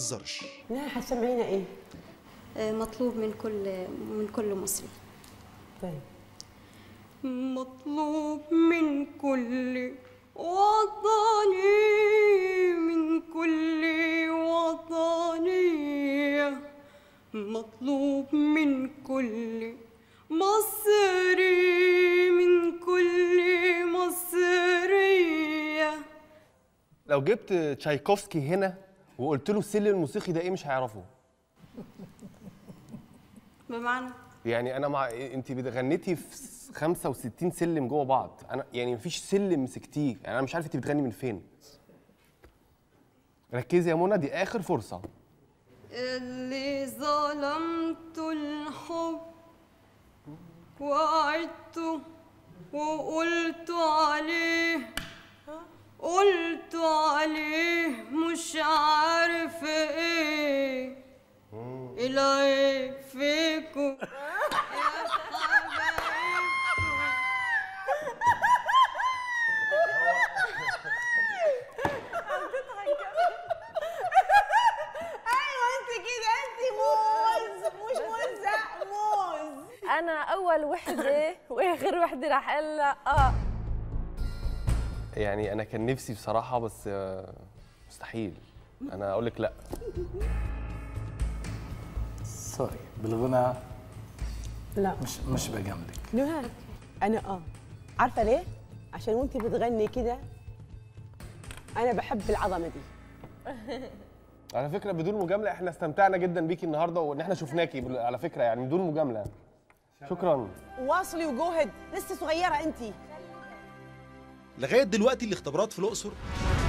بتهزرش لا هتسمعينا ايه آه، مطلوب من كل من كل مصري طيب مطلوب من كل وطني من كل وطني مطلوب من كل مصري من كل مصرية لو جبت تشايكوفسكي هنا وقلت له السلم الموسيقي ده ايه مش هيعرفه بمعنى يعني انا مع انت غنيتي في 65 سلم جوه بعض انا يعني مفيش سلم مسكتيه يعني انا مش عارف انت بتغني من فين ركزي يا منى دي اخر فرصه اللي ظلمت الحب وعدته وقلت عليه قلت عليه مش عارف ايه العيب فيكم يا حبايبكم ايوه انت كده انت موز مش موزة موز انا اول وحده واخر وحده رح اقول لها اه يعني انا كان نفسي بصراحه بس آه، مستحيل انا اقول لك لا سوري بالغنى لا مش مش بجاملك نهى انا اه عارفه ليه عشان وانت بتغني كده انا بحب العظمه دي على فكره بدون مجامله احنا استمتعنا جدا بيكي النهارده وان احنا شفناكي بال- على فكره يعني بدون مجامله شكرا واصلي وجوهد لسه صغيره انت لغايه دلوقتي الاختبارات في الاقصر